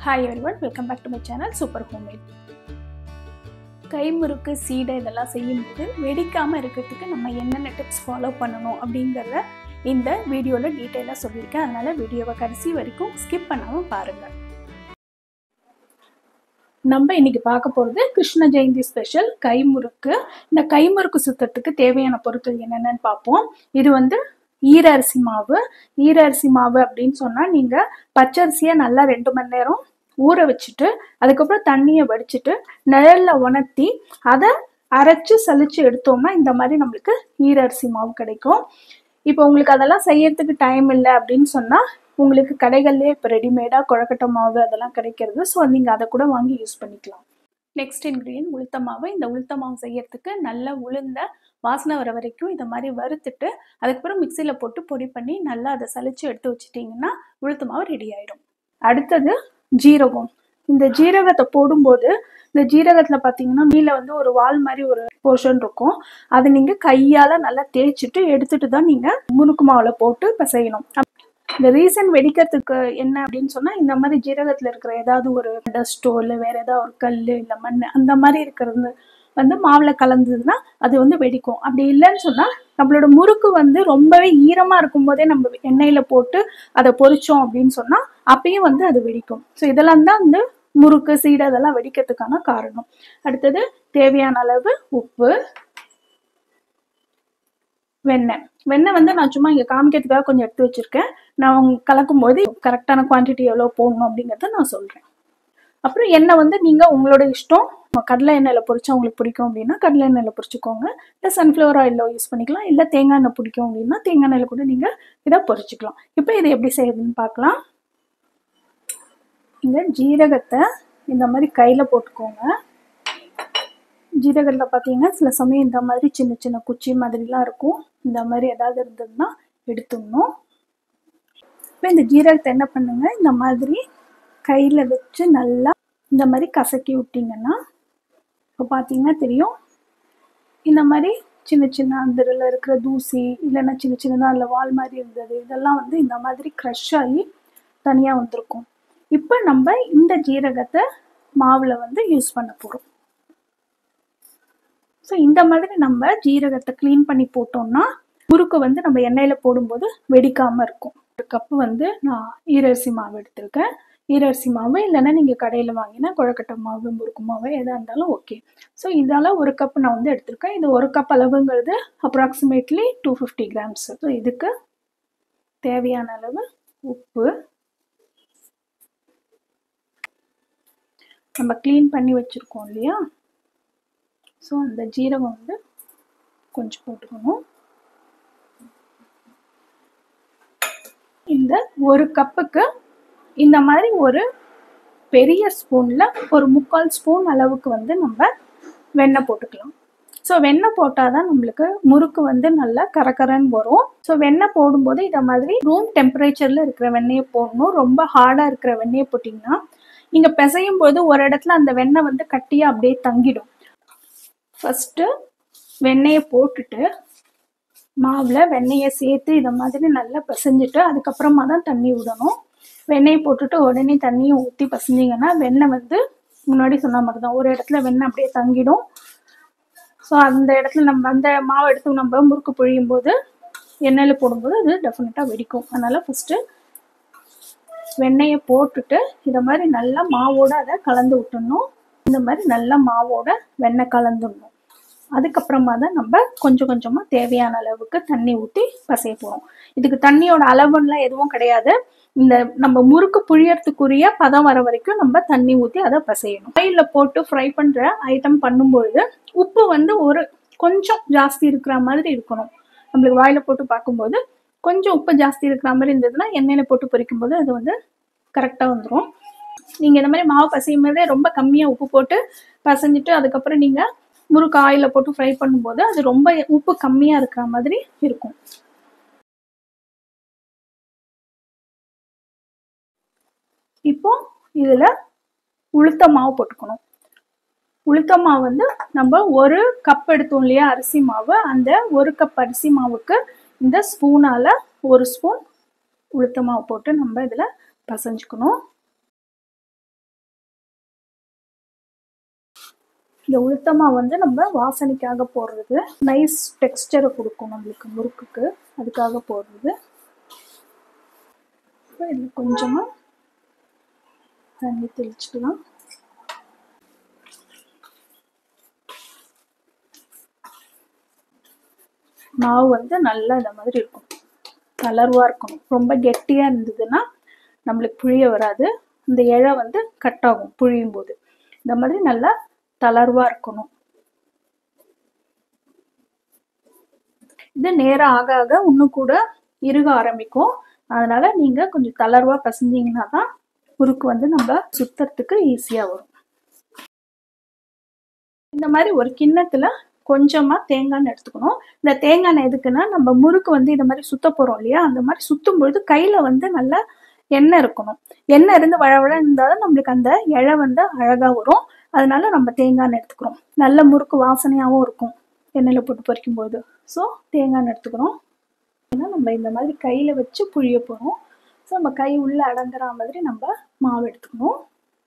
hi everyone welcome back to my channel super homemade கைமுறுக்கு சீடை இதெல்லாம் செய்யும்போது வெடிக்காமல் இருக்கிறதுக்கு நம்ம என்னென்ன டிப்ஸ் ஃபாலோ பண்ணணும் அப்படிங்கிறத இந்த வீடியோவில் டீட்டெயிலாக சொல்லியிருக்கேன் அதனால் வீடியோவை கடைசி வரைக்கும் ஸ்கிப் பண்ணாமல் பாருங்கள் நம்ம இன்னைக்கு பார்க்க போகிறது கிருஷ்ண ஜெயந்தி ஸ்பெஷல் கைமுறுக்கு இந்த கைமுறுக்கு சுத்தத்துக்கு தேவையான பொருட்கள் என்னென்னு பார்ப்போம் இது வந்து ஈர அரிசி மாவு ஈர அரிசி மாவு அப்படின்னு சொன்னால் நீங்கள் பச்சரிசியை நல்லா ரெண்டு மணி நேரம் ஊற வச்சுட்டு அதுக்கப்புறம் தண்ணியை வடிச்சிட்டு நிழலில் உணர்த்தி அதை அரைச்சு சலிச்சு எடுத்தோம்னா இந்த மாதிரி நம்மளுக்கு ஈர அரிசி மாவு கிடைக்கும் இப்போ உங்களுக்கு அதெல்லாம் செய்யறதுக்கு டைம் இல்லை அப்படின்னு சொன்னால் உங்களுக்கு கடைகள்லேயே இப்போ ரெடிமேடாக குழக்கட்டை மாவு அதெல்லாம் கிடைக்கிறது ஸோ நீங்கள் அதை கூட வாங்கி யூஸ் பண்ணிக்கலாம் நெக்ஸ்ட் இன்க்ரீடியன்ட் உளுத்த மாவு இந்த உளுத்த மாவு செய்யறதுக்கு நல்லா உளுந்த வாசனை வர வரைக்கும் இதை மாதிரி வறுத்துட்டு அதுக்கப்புறம் மிக்சியில் போட்டு பொடி பண்ணி நல்லா அதை சலிச்சு எடுத்து வச்சிட்டிங்கன்னா உளுத்த மாவு ரெடி ஆகிடும் அடுத்தது ஜீரகம் இந்த ஜீரகத்தை போடும்போது இந்த ஜீரகத்தில் பார்த்தீங்கன்னா மீல வந்து ஒரு வால் மாதிரி ஒரு போர்ஷன் இருக்கும் அதை நீங்கள் கையால் நல்லா தேய்ச்சிட்டு எடுத்துட்டு தான் நீங்கள் முறுக்கு மாவில் போட்டு பிசையணும் இந்த ரீசன் வெடிக்கிறதுக்கு என்ன அப்படின்னு சொன்னால் இந்த மாதிரி ஜீரகத்தில் இருக்கிற ஏதாவது ஒரு டஸ்ட்டோ இல்லை வேற ஏதாவது ஒரு கல் இல்லை மண் அந்த மாதிரி இருக்கிறது வந்து மாவில் கலந்ததுன்னா அது வந்து வெடிக்கும் அப்படி இல்லைன்னு சொன்னால் நம்மளோட முறுக்கு வந்து ரொம்பவே ஈரமாக இருக்கும்போதே நம்ம எண்ணெயில் போட்டு அதை பொரிச்சோம் அப்படின்னு சொன்னால் அப்பயும் வந்து அது வெடிக்கும் ஸோ இதெல்லாம் தான் வந்து முறுக்கு சீடை அதெல்லாம் வெடிக்கிறதுக்கான காரணம் அடுத்தது தேவையான அளவு உப்பு வெண்ணெய் வெண்ணெய் வந்து நான் சும்மா இங்கே காமிக்கிறதுக்காக கொஞ்சம் எடுத்து வச்சுருக்கேன் நான் கலக்கும் போது கரெக்டான குவான்டிட்டி எவ்வளோ போடணும் அப்படிங்கிறத நான் சொல்கிறேன் அப்புறம் எண்ணெய் வந்து நீங்கள் உங்களோட இஷ்டம் கடலை எண்ணெயில் பொரிச்சா உங்களுக்கு பிடிக்கும் அப்படின்னா கடலை எண்ணெயில் பொரிச்சுக்கோங்க இல்லை சன்ஃப்ளவர் ஆயிலில் யூஸ் பண்ணிக்கலாம் இல்லை தேங்காய் எண்ணெய் பிடிக்கும் அப்படின்னா தேங்காய் எண்ணெயில் கூட நீங்கள் இதை பொரிச்சுக்கலாம் இப்போ இதை எப்படி செய்யுதுன்னு பார்க்கலாம் இந்த ஜீரகத்தை இந்த மாதிரி கையில் போட்டுக்கோங்க ஜீரகத்தில் பார்த்தீங்கன்னா சில சமயம் இந்த மாதிரி சின்ன சின்ன குச்சி மாதிரிலாம் இருக்கும் இந்த மாதிரி ஏதாவது இருந்ததுன்னா எடுத்துடணும் இப்போ இந்த ஜீரகத்தை என்ன பண்ணுங்க இந்த மாதிரி கையில் வச்சு நல்லா இந்த மாதிரி கசக்கி விட்டிங்கன்னா இப்போ பார்த்தீங்கன்னா தெரியும் இந்த மாதிரி சின்ன சின்ன அந்த இதில் இருக்கிற தூசி இல்லைன்னா சின்ன சின்னதாக அதில் வால் மாதிரி இருந்தது இதெல்லாம் வந்து இந்த மாதிரி க்ரஷ் ஆகி தனியாக வந்திருக்கும் இப்போ நம்ம இந்த ஜீரகத்தை மாவில் வந்து யூஸ் பண்ண போகிறோம் ஸோ இந்த மாதிரி நம்ம ஜீரகத்தை க்ளீன் பண்ணி போட்டோம்னா முறுக்கு வந்து நம்ம எண்ணெயில் போடும்போது வெடிக்காமல் இருக்கும் ஒரு கப்பு வந்து நான் ஈரரிசி மாவு எடுத்திருக்கேன் ஈரரிசி மாவு இல்லைன்னா நீங்கள் கடையில் வாங்கினா குழக்கட்டை மாவு முறுக்கு மாவு எதாக இருந்தாலும் ஓகே ஸோ இதால் ஒரு கப் நான் வந்து எடுத்திருக்கேன் இது ஒரு கப் அளவுங்கிறது approximately two fifty grams so இதுக்கு தேவையான அளவு உப்பு நம்ம க்ளீன் பண்ணி வச்சுருக்கோம் இல்லையா ஸோ அந்த ஜீரகம் வந்து கொஞ்சம் போட்டுக்கணும் இந்த ஒரு கப்புக்கு இந்த மாதிரி ஒரு பெரிய ஸ்பூனில் ஒரு முக்கால் ஸ்பூன் அளவுக்கு வந்து நம்ம வெண்ணெய் போட்டுக்கலாம் ஸோ வெண்ணெய் போட்டால் தான் நம்மளுக்கு முறுக்கு வந்து நல்லா கரகரன்னு வரும் ஸோ வெண்ணெய் போடும்போது இதை மாதிரி ரூம் டெம்பரேச்சரில் இருக்கிற வெண்ணெயை போடணும் ரொம்ப ஹார்டாக இருக்கிற வெண்ணெயை போட்டிங்கன்னா நீங்கள் பிசையும் போது ஒரு இடத்துல அந்த வெண்ணெய் வந்து கட்டியாக அப்படியே தங்கிடும் ஃபஸ்ட்டு வெண்ணெயை போட்டுட்டு மாவில் வெண்ணெயை சேர்த்து இதை மாதிரி நல்லா பிசைஞ்சிட்டு அதுக்கப்புறமா தான் தண்ணி விடணும் வெண்ணெயை போட்டுட்டு உடனே தண்ணியை ஊற்றி பசஞ்சிங்கன்னா வெண்ணெய் வந்து முன்னாடி சொன்ன மாதிரி தான் ஒரு இடத்துல வெண்ணெய் அப்படியே தங்கிடும் ஸோ அந்த இடத்துல நம்ம அந்த மாவு எடுத்து நம்ம முறுக்கு புழியும் போது எண்ணெயில் போடும்போது அது டெஃபினட்டாக வெடிக்கும் அதனால் ஃபஸ்ட்டு வெண்ணெயை போட்டுட்டு இதை மாதிரி நல்லா மாவோட அதை கலந்து விட்டுடணும் இந்த மாதிரி நல்லா மாவோட வெண்ணெய் கலந்துடணும் அதுக்கப்புறமா தான் நம்ம கொஞ்சம் கொஞ்சமாக தேவையான அளவுக்கு தண்ணி ஊற்றி பசைய போகிறோம் இதுக்கு தண்ணியோட அளவுலாம் எதுவும் கிடையாது இந்த நம்ம முறுக்கு புழியறதுக்குரிய பதம் வர வரைக்கும் நம்ம தண்ணி ஊற்றி அதை பசையணும் ஆயிலில் போட்டு ஃப்ரை பண்ணுற ஐட்டம் பண்ணும்பொழுது உப்பு வந்து ஒரு கொஞ்சம் ஜாஸ்தி இருக்கிற மாதிரி இருக்கணும் நம்மளுக்கு வாயில் போட்டு பார்க்கும்போது கொஞ்சம் உப்பு ஜாஸ்தி இருக்கிற மாதிரி இருந்ததுன்னா எண்ணெயில் போட்டு பொரிக்கும் போது அது வந்து கரெக்டாக வந்துடும் நீங்கள் இந்த மாதிரி மாவு பசையும் போதே ரொம்ப கம்மியாக உப்பு போட்டு பசைஞ்சிட்டு அதுக்கப்புறம் நீங்கள் முறுக்கு ஆயிலில் போட்டு ஃப்ரை பண்ணும்போது அது ரொம்ப உப்பு கம்மியாக இருக்கிற மாதிரி இருக்கும் இப்போ இதில் உளுத்த மாவு போட்டுக்கணும் உளுத்த மாவு வந்து நம்ம ஒரு கப் எடுத்தோம் இல்லையா அரிசி மாவு அந்த ஒரு கப் அரிசி மாவுக்கு இந்த ஸ்பூனால் ஒரு ஸ்பூன் உளுத்த மாவு போட்டு நம்ம இதில் பசைஞ்சுக்கணும் இந்த உளுத்தமா வந்து நம்ம வாசனைக்காக போடுறது நைஸ் டெக்ஸ்டரை கொடுக்கும் நம்மளுக்கு முறுக்குக்கு அதுக்காக போடுறது இதில் கொஞ்சமாக தண்ணி தெளிச்சுக்கலாம் மாவு வந்து நல்லா இந்த மாதிரி இருக்கும் தளர்வாக இருக்கணும் ரொம்ப கெட்டியாக இருந்ததுன்னா நம்மளுக்கு புழிய வராது இந்த இழை வந்து கட் ஆகும் புழியும் போது இந்த மாதிரி நல்லா தளர்வாக இருக்கணும் இது நேரம் ஆக ஆக இன்னும் கூட இறுக ஆரம்பிக்கும் அதனால நீங்கள் கொஞ்சம் தளர்வாக பசஞ்சிங்கன்னா தான் முறுக்கு வந்து நம்ம சுத்தறதுக்கு ஈஸியாக வரும் இந்த மாதிரி ஒரு கிண்ணத்துல கொஞ்சமா தேங்காய் எண்ணெய் எடுத்துக்கணும் இந்த தேங்காய் எண்ணெய் எதுக்குன்னா நம்ம முறுக்கு வந்து இந்த மாதிரி சுத்த போறோம் இல்லையா அந்த மாதிரி சுத்தும் பொழுது கையில வந்து நல்லா எண்ணெய் இருக்கணும் எண்ணெய் இருந்து வழவழ இருந்தாலும் நம்மளுக்கு அந்த இழை வந்து அழகா வரும் அதனால நம்ம தேங்காய் எண்ணெய் எடுத்துக்கிறோம் நல்ல முறுக்கு வாசனையாகவும் இருக்கும் எண்ணெயில போட்டு பொரிக்கும் போது ஸோ தேங்காய் எண்ணெய் எடுத்துக்கிறோம் ஏன்னா நம்ம இந்த மாதிரி கையில வச்சு புழிய போறோம் ஸோ நம்ம கை உள்ள அடங்குற மாதிரி நம்ம மாவு எடுத்துக்கணும்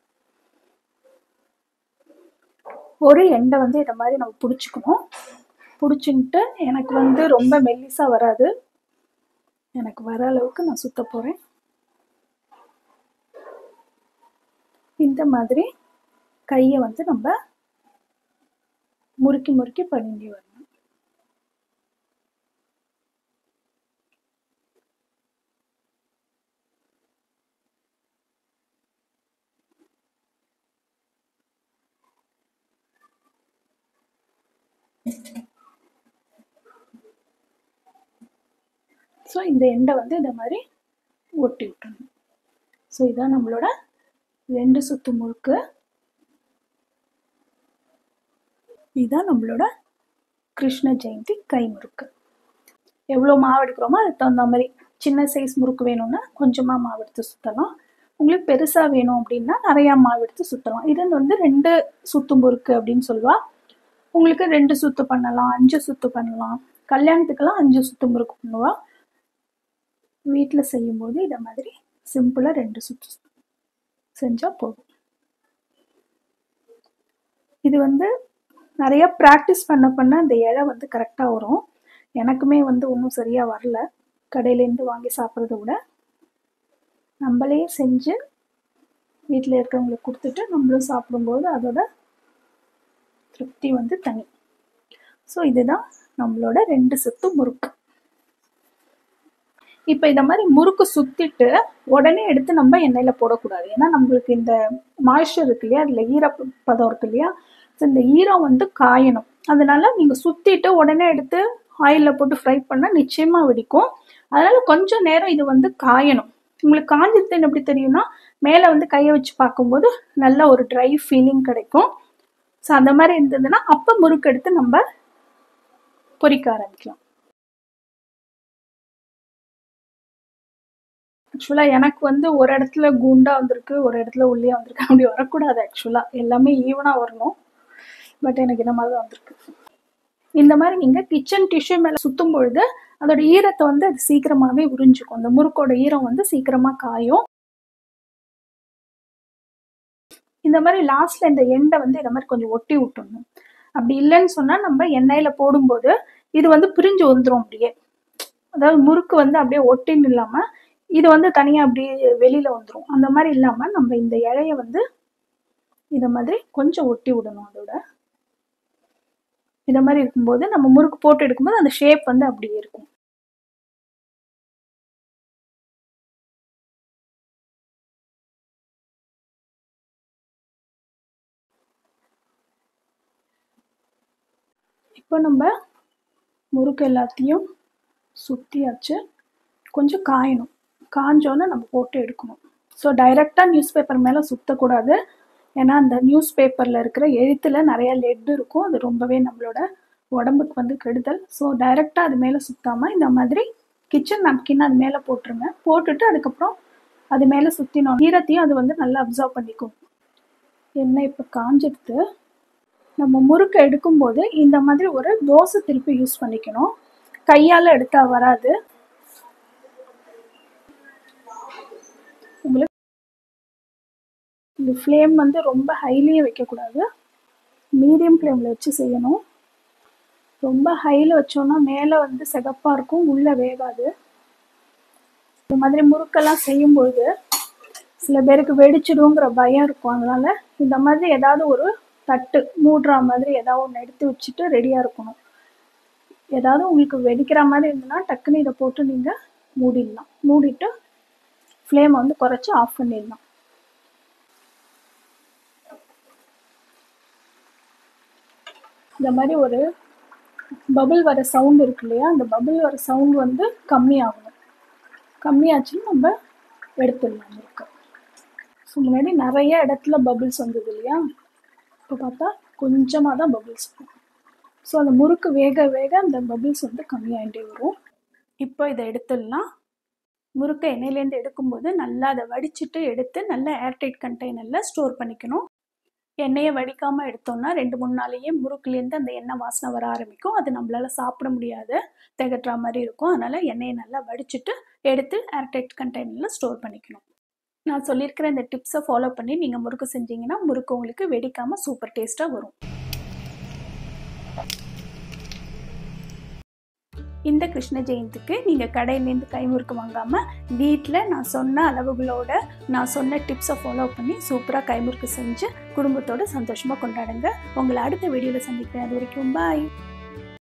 ஒரு எண்டை வந்து இதை மாதிரி நம்ம பிடிச்சிக்கணும் பிடிச்சின்ட்டு எனக்கு வந்து ரொம்ப மெல்லிசாக வராது எனக்கு வர அளவுக்கு நான் சுத்த போகிறேன் இந்த மாதிரி கையை வந்து நம்ம முறுக்கி முறுக்கி பண்ணிட்டு வரணும் ஸோ இந்த எண்டை வந்து இந்த மாதிரி ஒட்டி விட்டுறணும் ஸோ இதான் நம்மளோட ரெண்டு சுத்து முறுக்கு இதுதான் நம்மளோட கிருஷ்ண ஜெயந்தி கை முறுக்கு எவ்வளோ மாவு எடுக்கிறோமோ அதுக்கு தகுந்த மாதிரி சின்ன சைஸ் முறுக்கு வேணும்னா கொஞ்சமாக மாவு எடுத்து சுற்றலாம் உங்களுக்கு பெருசாக வேணும் அப்படின்னா நிறையா மாவு எடுத்து சுற்றலாம் இது வந்து ரெண்டு சுத்து முறுக்கு அப்படின்னு சொல்லுவா உங்களுக்கு ரெண்டு சுத்து பண்ணலாம் அஞ்சு சுத்து பண்ணலாம் கல்யாணத்துக்கெல்லாம் அஞ்சு சுத்து முறுக்கு பண்ணுவா வீட்டில் செய்யும்போது இதை மாதிரி சிம்பிளாக ரெண்டு சுத்து செஞ்சால் போதும் இது வந்து நிறைய ப்ராக்டிஸ் பண்ண பண்ண அந்த இலை வந்து கரெக்டாக வரும் எனக்குமே வந்து ஒன்றும் சரியாக வரல கடையிலேருந்து வாங்கி சாப்பிட்றத விட நம்மளே செஞ்சு வீட்டில் இருக்கிறவங்களுக்கு கொடுத்துட்டு நம்மளும் சாப்பிடும்போது அதோட திருப்தி வந்து தனி ஸோ இதுதான் நம்மளோட ரெண்டு சுத்து முறுக்கு இப்போ இந்த மாதிரி முறுக்கு சுத்திட்டு உடனே எடுத்து நம்ம எண்ணெயில் போடக்கூடாது ஏன்னா நம்மளுக்கு இந்த மாய்ஸ்சர் இருக்கு இல்லையா அதில் ஈரப்பதம் இருக்கு இல்லையா ஸோ இந்த ஈரம் வந்து காயணும் அதனால நீங்கள் சுத்திட்டு உடனே எடுத்து ஆயிலில் போட்டு ஃப்ரை பண்ணால் நிச்சயமாக வெடிக்கும் அதனால கொஞ்சம் நேரம் இது வந்து காயணும் உங்களுக்கு காஞ்சிருத்துன்னு எப்படி தெரியும்னா மேலே வந்து கையை வச்சு பார்க்கும்போது நல்ல ஒரு ட்ரை ஃபீலிங் கிடைக்கும் ஸோ அந்த மாதிரி இருந்ததுன்னா அப்போ முறுக்கு எடுத்து நம்ம பொரிக்க ஆரம்பிக்கலாம் ஆக்சுவலாக எனக்கு வந்து ஒரு இடத்துல குண்டா வந்திருக்கு ஒரு இடத்துல உள்ளே வந்திருக்கு அப்படி வரக்கூடாது ஆக்சுவலாக எல்லாமே ஈவனாக வரணும் பட் எனக்கு இந்த மாதிரி தான் வந்திருக்கு இந்த மாதிரி நீங்கள் கிச்சன் டிஷ்யூ மேலே சுற்றும் பொழுது அதோட ஈரத்தை வந்து அது சீக்கிரமாகவே உறிஞ்சிக்கும் அந்த முறுக்கோட ஈரம் வந்து சீக்கிரமாக காயும் இந்த மாதிரி லாஸ்ட்ல இந்த எண்டை வந்து இந்த மாதிரி கொஞ்சம் ஒட்டி விட்டுடணும் அப்படி இல்லைன்னு சொன்னால் நம்ம எண்ணெயில் போடும்போது இது வந்து பிரிஞ்சு வந்துடும் அப்படியே அதாவது முறுக்கு வந்து அப்படியே ஒட்டின்னு இல்லாமல் இது வந்து தனியாக அப்படியே வெளியில் வந்துடும் அந்த மாதிரி இல்லாமல் நம்ம இந்த இலைய வந்து இதை மாதிரி கொஞ்சம் ஒட்டி விடணும் அதோட இந்த மாதிரி இருக்கும்போது நம்ம முறுக்கு போட்டு எடுக்கும்போது அந்த ஷேப் வந்து அப்படியே இருக்கும் இப்போ நம்ம முறுக்கு எல்லாத்தையும் சுற்றியாச்சு கொஞ்சம் காயணும் காஞ்சோன்னே நம்ம போட்டு எடுக்கணும் ஸோ டைரெக்டாக நியூஸ் பேப்பர் மேலே சுற்றக்கூடாது ஏன்னா அந்த நியூஸ் பேப்பரில் இருக்கிற எழுத்தில் நிறைய லெட் இருக்கும் அது ரொம்பவே நம்மளோட உடம்புக்கு வந்து கெடுதல் ஸோ டைரெக்டாக அது மேலே சுத்தாமல் இந்த மாதிரி கிச்சன் napkin அது மேலே போட்டுருங்க போட்டுட்டு அதுக்கப்புறம் அது மேலே சுற்றினோம் ஈரத்தையும் அது வந்து நல்லா அப்சர்வ் பண்ணிக்கும் எண்ணெய் இப்போ காஞ்செடுத்து நம்ம முறுக்கு எடுக்கும்போது இந்த மாதிரி ஒரு தோசை திருப்பி யூஸ் பண்ணிக்கணும் கையால் எடுத்தா வராது உங்களுக்கு இந்த ஃப்ளேம் வந்து ரொம்ப ஹைலியே வைக்கக்கூடாது மீடியம் ஃப்ளேமில் வச்சு செய்யணும் ரொம்ப ஹையில் வச்சோன்னா மேலே வந்து சிகப்பாக இருக்கும் உள்ளே வேகாது இந்த மாதிரி முறுக்கெல்லாம் செய்யும்போது சில பேருக்கு வெடிச்சிடுங்கிற பயம் இருக்கும் அதனால இந்த மாதிரி ஏதாவது ஒரு தட்டு மூடுற மாதிரி ஏதாவது ஒன்று எடுத்து வச்சுட்டு ரெடியாக இருக்கணும் ஏதாவது உங்களுக்கு வெடிக்கிற மாதிரி இருந்ததுன்னா டக்குன்னு இதை போட்டு நீங்கள் மூடிடலாம் மூடிட்டு ஃப்ளேமை வந்து குறைச்சி ஆஃப் பண்ணிடலாம் இந்த மாதிரி ஒரு பபிள் வர சவுண்ட் இருக்கு இல்லையா அந்த பபிள் வர சவுண்ட் வந்து கம்மியாகணும் கம்மியாச்சுன்னு நம்ம எடுத்துடலாம் முறுக்கு ஸோ முன்னாடி நிறைய இடத்துல பபிள்ஸ் வந்தது இல்லையா இப்போ பார்த்தா கொஞ்சமாக தான் பபிள்ஸ் வரும் ஸோ அந்த முறுக்கு வேக வேக அந்த பபிள்ஸ் வந்து கம்மியாகிட்டே வரும் இப்போ இதை எடுத்துடலாம் முறுக்கை எண்ணெயிலேருந்து எடுக்கும்போது நல்லா அதை வடிச்சிட்டு எடுத்து நல்ல ஏர்டைட் கண்டெய்னரில் ஸ்டோர் பண்ணிக்கணும் எண்ணெயை வடிக்காமல் எடுத்தோம்னா ரெண்டு மூணு நாளையே முறுக்குலேருந்து அந்த எண்ணெய் வாசனை வர ஆரம்பிக்கும் அது நம்மளால் சாப்பிட முடியாது திகட்டுற மாதிரி இருக்கும் அதனால் எண்ணெயை நல்லா வடிச்சிட்டு எடுத்து ஏர்டைட் கண்டெய்னரில் ஸ்டோர் பண்ணிக்கணும் நான் சொல்லியிருக்கிற இந்த டிப்ஸை ஃபாலோ பண்ணி நீங்கள் முறுக்கு செஞ்சீங்கன்னா முறுக்கு உங்களுக்கு வெடிக்காமல் சூப்பர் டேஸ்ட்டாக வரும் இந்த கிருஷ்ண ஜெயந்திக்கு நீங்கள் கடையிலேருந்து கைமுறுக்கு வாங்காமல் வீட்டில் நான் சொன்ன அளவுகளோட நான் சொன்ன டிப்ஸை ஃபாலோ பண்ணி சூப்பராக கைமுறுக்கு செஞ்சு குடும்பத்தோடு சந்தோஷமாக கொண்டாடுங்க உங்களை அடுத்த வீடியோவில் சந்திக்கிறேன் அது வரைக்கும் பாய்